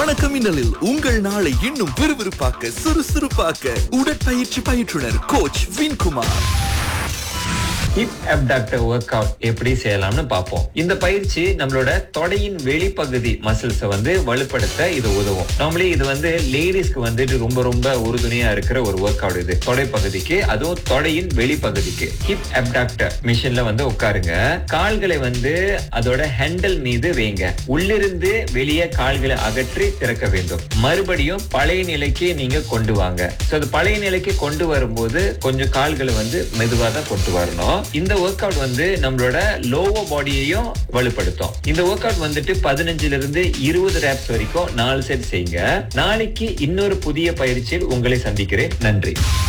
வணக்கம் மின்னலில் உங்கள் நாளை இன்னும் விறுவிறுப்பாக்க சுறுசுறுப்பாக்க உடற்பயிற்சி பயிற்றுனர் coach Vinkumar hip abductor work out எப்படி செய்யலாம்னு பார்ப்போம் இந்த பயிற்சி நம்மளோட தொடையின் வெளிப்பகுதி மசில்ஸை வந்து வலுப்படுத்த இது உதவும் நார்மலி இது வந்து லேடிஸ்க்கு வந்துட்டு ரொம்ப ரொம்ப உறுதுணையா இருக்கிற ஒரு ஒர்க் அவுட் இது தொடை பகுதிக்கு அதுவும் தொடையின் வெளிப்பகுதிக்கு ஹிப் அப்டாக்டர் மிஷின்ல வந்து உட்காருங்க கால்களை வந்து அதோட ஹேண்டில் மீது வைங்க உள்ளிருந்து வெளியே கால்களை அகற்றி திறக்க வேண்டும் மறுபடியும் பழைய நிலைக்கு நீங்க கொண்டு வாங்க சோ அது பழைய நிலைக்கு கொண்டு வரும்போது கொஞ்சம் கால்களை வந்து மெதுவா தான் கொண்டு வரணும் இந்த ஒர்க் அவுட் வந்து நம்மளோட லோவர் பாடியையும் வலுப்படுத்தும் இந்த ஒர்க் அவுட் வந்துட்டு பதினஞ்சுல இருந்து இருபது ரேப்ஸ் வரைக்கும் நாலு செட் செய்யுங்க நாளைக்கு இன்னொரு புதிய பயிற்சியில் உங்களை சந்திக்கிறேன் நன்றி